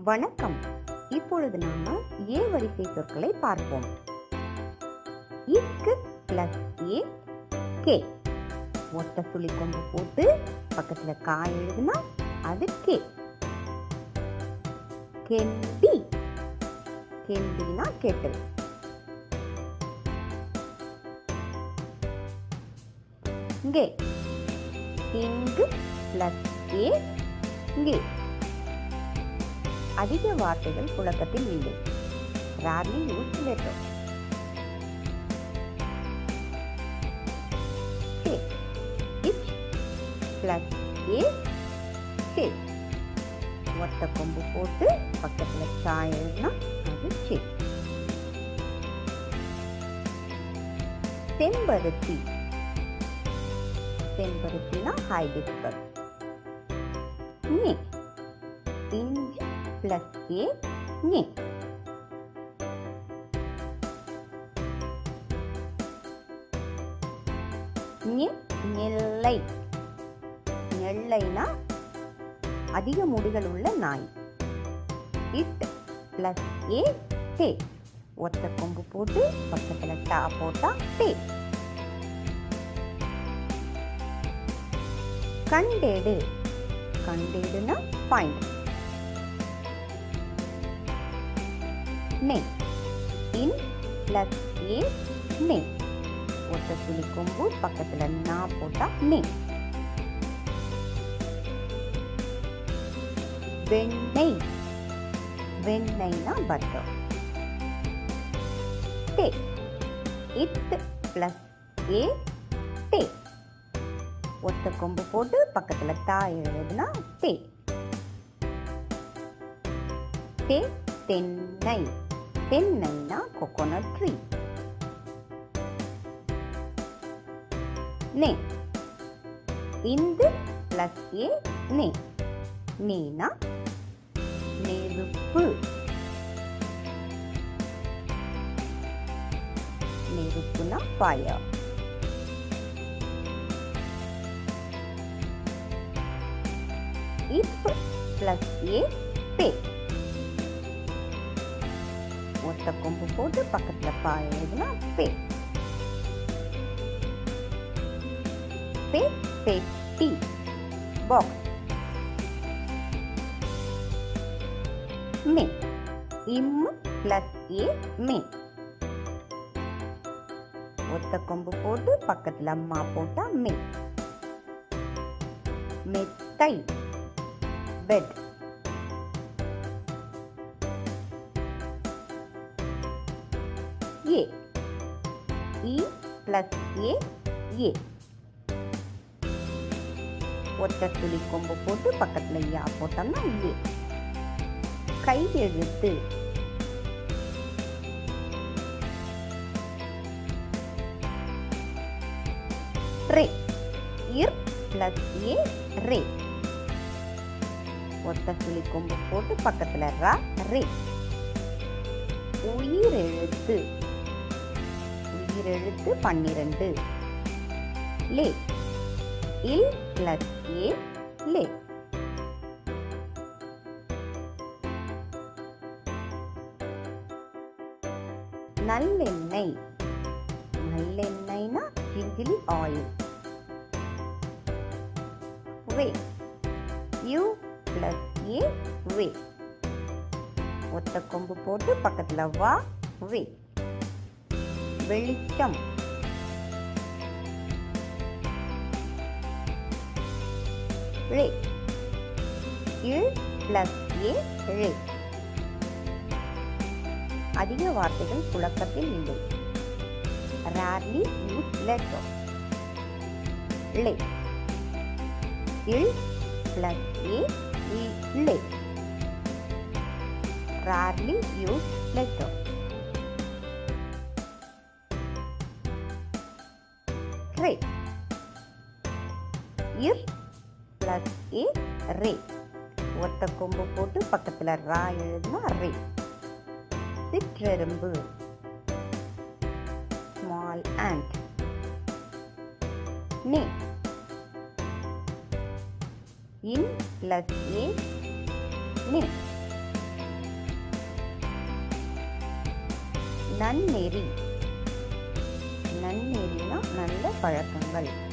வணக்கம் இப்பொழுது நாம ஏ வரிசை சொற்களை பார்ப்போம் இக்கு பிளஸ் ஏ கே ஒத்த சுழி கொம்பு போட்டு பக்கத்துல கா எழுதுனா அது கே கெண்டி கெண்டினா கெட்டல் இங்கே இங்கு பிளஸ் ஏ இங்கே அதிக வார்த்தைகள் புழக்கத்தில் இல்லை rarely used later K ich plus A K ஒத்த கொம்பு போட்டு பக்கத்துல சா எழுதுனா அது சே செம்பருத்தி செம்பருத்தினா ஹைபிஸ்கஸ் நே இஞ்சி பிளஸ் ஏ நே நெ நெல்லை நெல்லைனா அதிக முடிகள் உள்ள நாய் இட் பிளஸ் ஏ டே ஒத்த கொம்பு போட்டு பக்கத்துல டா போட்டா டே கண்டேடு கண்டேடுனா பாயிண்ட் நே இன் பிளஸ் ஏ நே ஒத்த சுழி கொம்பு பக்கத்துல நா போட்டா நே வெண்ணெய் வெண்ணெய்னா பட்டர் டே இட் பிளஸ் ஏ டே ஒத்த கொம்பு போட்டு பக்கத்துல தா எழுதுனா டே டே தென்னை தென்னைனா கோகோனட் ட்ரீ நே இந்து பிளஸ் ஏ நே நேனா நெருப்பு நெருப்புனா ஃபயர் இப் பிளஸ் ஏ பே ஒத்த கொம்பு போட்டு பக்கத்துல பா எழுதுனா பே பே பெட்டி box May him plus A மே ஒத்த கொம்பு போட்டு பக்கத்துல அம்மா போட்டா மே மெத்தை bed A E plus A ஏ ஒத்த துளி கொம்பு போட்டு பக்கத்துல யா போட்டோம்னா ஏ கை எழுத்து ரே இர் பிளஸ் ஏ ரே ஒத்த சுழி கொம்பு போட்டு பக்கத்துல ரா ரே உயிரெழுத்து உயிரெழுத்து பன்னிரண்டு லே இல் பிளஸ் ஏ லே நல்லெண்ணெய் நல்லெண்ணெய்னா ஜிஞ்சிலி ஆயில் வே யூ பிளஸ் ஏ வே ஒத்த கொம்பு போட்டு பக்கத்துல வா வே வெளிச்சம் ரே இல் பிளஸ் ஏ ரே அதிக வார்த்தைகள் புழக்கத்தில் இல்லை rarely used letter லே இல் பிளஸ் ஏ லே rarely used letter ரே இர் பிளஸ் ஏ ரே ஒத்த கொம்பு போட்டு பக்கத்துல ரா எழுதுனா ரே சிற்றெரும்பு ஸ்மால் ant நே இன் பிளஸ் ஏ நே நன்னெறி நன்னெறினா நல்ல பழக்கங்கள்